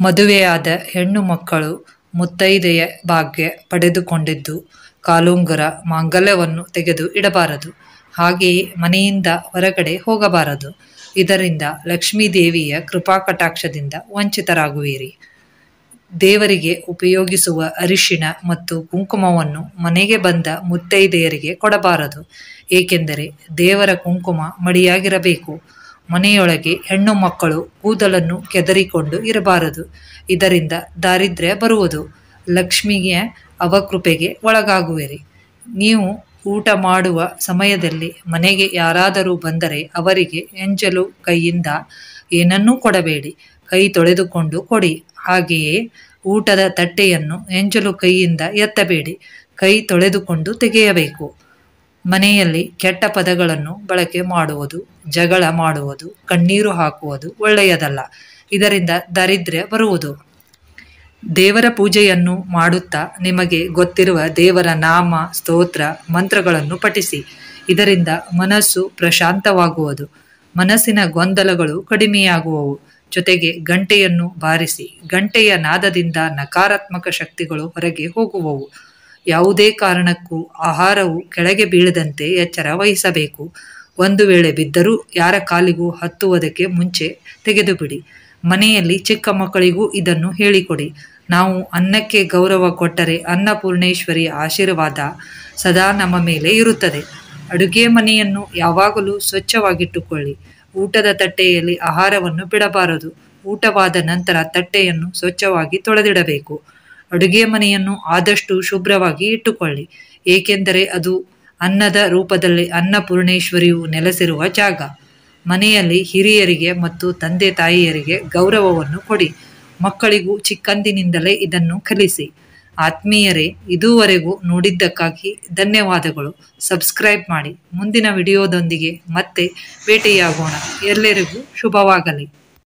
ಮದುವೆಯಾದ ಹೆಣ್ಣು ಮಕ್ಕಳು ಮುತ್ತೈದೆಯ ಭಾಗ್ಯ ಪಡೆದುಕೊಂಡಿದ್ದು ಕಾಲುಂಗುರ ಮಾಂಗಲ್ಯವನ್ನು ತೆಗೆದು ಇಡಬಾರದು ಹಾಗೆಯೇ ಮನೆಯಿಂದ ಹೊರಗಡೆ ಹೋಗಬಾರದು ಇದರಿಂದ ಲಕ್ಷ್ಮೀದೇವಿಯ ಕೃಪಾಕಟಾಕ್ಷದಿಂದ ವಂಚಿತರಾಗುವಿರಿ ದೇವರಿಗೆ ಉಪಯೋಗಿಸುವ ಅರಿಶಿಣ ಮತ್ತು ಕುಂಕುಮವನ್ನು ಮನೆಗೆ ಬಂದ ಮುತ್ತೈದೆಯರಿಗೆ ಕೊಡಬಾರದು ಏಕೆಂದರೆ ದೇವರ ಕುಂಕುಮ ಮಡಿಯಾಗಿರಬೇಕು ಮನೆಯೊಳಗೆ ಹೆಣ್ಣು ಮಕ್ಕಳು ಕೂದಲನ್ನು ಕೆದರಿಕೊಂಡು ಇರಬಾರದು ಇದರಿಂದ ದಾರಿದ್ರ್ಯ ಬರುವುದು ಲಕ್ಷ್ಮಿಯ ಅವಕೃಪೆಗೆ ಒಳಗಾಗುವಿರಿ ನೀವು ಊಟ ಮಾಡುವ ಸಮಯದಲ್ಲಿ ಮನೆಗೆ ಯಾರಾದರೂ ಬಂದರೆ ಅವರಿಗೆ ಎಂಜಲು ಕೈಯಿಂದ ಏನನ್ನೂ ಕೊಡಬೇಡಿ ಕೈ ತೊಳೆದುಕೊಂಡು ಕೊಡಿ ಹಾಗೆಯೇ ಊಟದ ತಟ್ಟೆಯನ್ನು ಎಂಜಲು ಕೈಯಿಂದ ಎತ್ತಬೇಡಿ ಕೈ ತೊಳೆದುಕೊಂಡು ತೆಗೆಯಬೇಕು ಮನೆಯಲ್ಲಿ ಕೆಟ್ಟ ಪದಗಳನ್ನು ಬಳಕೆ ಮಾಡುವುದು ಜಗಳ ಮಾಡುವುದು ಕಣ್ಣೀರು ಹಾಕುವುದು ಒಳ್ಳೆಯದಲ್ಲ ಇದರಿಂದ ದಾರಿದ್ರ್ಯ ಬರುವುದು ದೇವರ ಪೂಜೆಯನ್ನು ಮಾಡುತ್ತಾ ನಿಮಗೆ ಗೊತ್ತಿರುವ ದೇವರ ನಾಮ ಸ್ತೋತ್ರ ಮಂತ್ರಗಳನ್ನು ಪಠಿಸಿ ಇದರಿಂದ ಮನಸ್ಸು ಪ್ರಶಾಂತವಾಗುವುದು ಮನಸ್ಸಿನ ಗೊಂದಲಗಳು ಕಡಿಮೆಯಾಗುವವು ಜೊತೆಗೆ ಗಂಟೆಯನ್ನು ಬಾರಿಸಿ ಗಂಟೆಯ ನಾದದಿಂದ ನಕಾರಾತ್ಮಕ ಶಕ್ತಿಗಳು ಹೊರಗೆ ಹೋಗುವವು ಯಾವುದೇ ಕಾರಣಕ್ಕೂ ಆಹಾರವು ಕೆಳಗೆ ಬೀಳದಂತೆ ಎಚ್ಚರ ವಹಿಸಬೇಕು ಒಂದು ವೇಳೆ ಬಿದ್ದರೂ ಯಾರ ಕಾಲಿಗೂ ಹತ್ತುವುದಕ್ಕೆ ಮುಂಚೆ ತೆಗೆದುಬಿಡಿ ಮನೆಯಲ್ಲಿ ಚಿಕ್ಕ ಮಕ್ಕಳಿಗೂ ಇದನ್ನು ಹೇಳಿಕೊಡಿ ನಾವು ಅನ್ನಕ್ಕೆ ಗೌರವ ಕೊಟ್ಟರೆ ಅನ್ನಪೂರ್ಣೇಶ್ವರಿಯ ಆಶೀರ್ವಾದ ಸದಾ ನಮ್ಮ ಮೇಲೆ ಇರುತ್ತದೆ ಅಡುಗೆ ಮನೆಯನ್ನು ಯಾವಾಗಲೂ ಸ್ವಚ್ಛವಾಗಿಟ್ಟುಕೊಳ್ಳಿ ಊಟದ ತಟ್ಟೆಯಲ್ಲಿ ಆಹಾರವನ್ನು ಬಿಡಬಾರದು ಊಟವಾದ ನಂತರ ತಟ್ಟೆಯನ್ನು ಸ್ವಚ್ಛವಾಗಿ ತೊಳೆದಿಡಬೇಕು ಅಡುಗೆ ಮನೆಯನ್ನು ಆದಷ್ಟು ಶುಭ್ರವಾಗಿ ಇಟ್ಟುಕೊಳ್ಳಿ ಏಕೆಂದರೆ ಅದು ಅನ್ನದ ರೂಪದಲ್ಲಿ ಅನ್ನಪೂರ್ಣೇಶ್ವರಿಯು ನೆಲೆಸಿರುವ ಜಾಗ ಮನೆಯಲ್ಲಿ ಹಿರಿಯರಿಗೆ ಮತ್ತು ತಂದೆ ತಾಯಿಯರಿಗೆ ಗೌರವವನ್ನು ಕೊಡಿ ಮಕ್ಕಳಿಗೂ ಚಿಕ್ಕಂದಿನಿಂದಲೇ ಇದನ್ನು ಕಲಿಸಿ ಆತ್ಮೀಯರೇ ಇದುವರೆಗೂ ನೋಡಿದ್ದಕ್ಕಾಗಿ ಧನ್ಯವಾದಗಳು ಸಬ್ಸ್ಕ್ರೈಬ್ ಮಾಡಿ ಮುಂದಿನ ವಿಡಿಯೋದೊಂದಿಗೆ ಮತ್ತೆ ಭೇಟಿಯಾಗೋಣ ಎಲ್ಲರಿಗೂ ಶುಭವಾಗಲಿ